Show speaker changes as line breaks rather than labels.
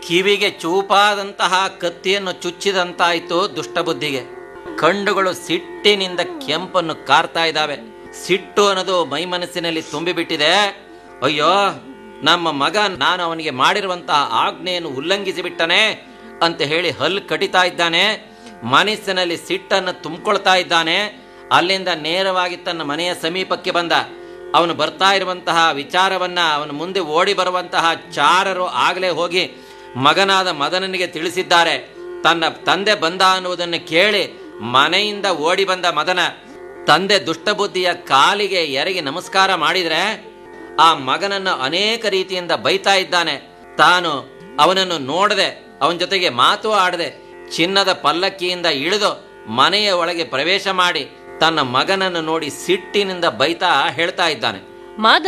ಕಿವಿಗೆ ಚೂಪಾದಂತಹ ಕತ್ತಿಯನ್ನು ಚುಚ್ಚಿದಂತಾಯಿತು ದುಷ್ಟಬುದ್ಧಿಗೆ ಕಣ್ಣುಗಳು ಸಿಟ್ಟಿನಿಂದ ಕೆಂಪನ್ನು ಕಾರ್ತಾ ಇದ್ದಾವೆ ಸಿಟ್ಟು ಅನ್ನೋದು ಮೈ ಮನಸ್ಸಿನಲ್ಲಿ ತುಂಬಿಬಿಟ್ಟಿದೆ ಅಯ್ಯೋ ನಮ್ಮ ಮಗ ನಾನು ಅವನಿಗೆ ಮಾಡಿರುವಂತಹ ಆಜ್ಞೆಯನ್ನು ಉಲ್ಲಂಘಿಸಿ ಬಿಟ್ಟನೆ ಅಂತ ಹೇಳಿ ಹಲ್ಲು ಕಡಿತಾ ಇದ್ದಾನೆ ಮನಸ್ಸಿನಲ್ಲಿ ಸಿಟ್ಟನ್ನು ತುಂಬಿಕೊಳ್ತಾ ಇದ್ದಾನೆ ಅಲ್ಲಿಂದ ನೇರವಾಗಿ ತನ್ನ ಮನೆಯ ಸಮೀಪಕ್ಕೆ ಬಂದ ಅವನು ಬರ್ತಾ ಇರುವಂತಹ ವಿಚಾರವನ್ನ ಅವನ ಮುಂದೆ ಓಡಿ ಬರುವಂತಹ ಚಾರರು ಆಗಲೇ ಹೋಗಿ ಮಗನಾದ ಮದನನಿಗೆ ತಿಳಿಸಿದ್ದಾರೆ ತನ್ನ ತಂದೆ ಬಂದ ಅನ್ನುವುದನ್ನು ಕೇಳಿ ಮನೆಯಿಂದ ಓಡಿ ಬಂದ ಮದನ ತಂದೆ ದುಷ್ಟಬುದ್ಧಿಯ ಕಾಲಿಗೆ ಎರಗಿ ನಮಸ್ಕಾರ ಮಾಡಿದ್ರೆ ಆ ಮಗನನ್ನು ಅನೇಕ ರೀತಿಯಿಂದ ಬೈತಾ ಇದ್ದಾನೆ ತಾನು ಅವನನ್ನು ನೋಡದೆ ಅವನ ಜೊತೆಗೆ ಮಾತು ಆಡದೆ ಚಿನ್ನದ ಪಲ್ಲಕ್ಕಿಯಿಂದ ಇಳಿದು ಮನೆಯ ಒಳಗೆ ಪ್ರವೇಶ ಮಾಡಿ ತನ್ನ ಮಗನನ್ನು ನೋಡಿ ಸಿಟ್ಟಿನಿಂದ ಬೈತಾ ಹೇಳ್ತಾ ಇದ್ದಾನೆ
ಮಾದ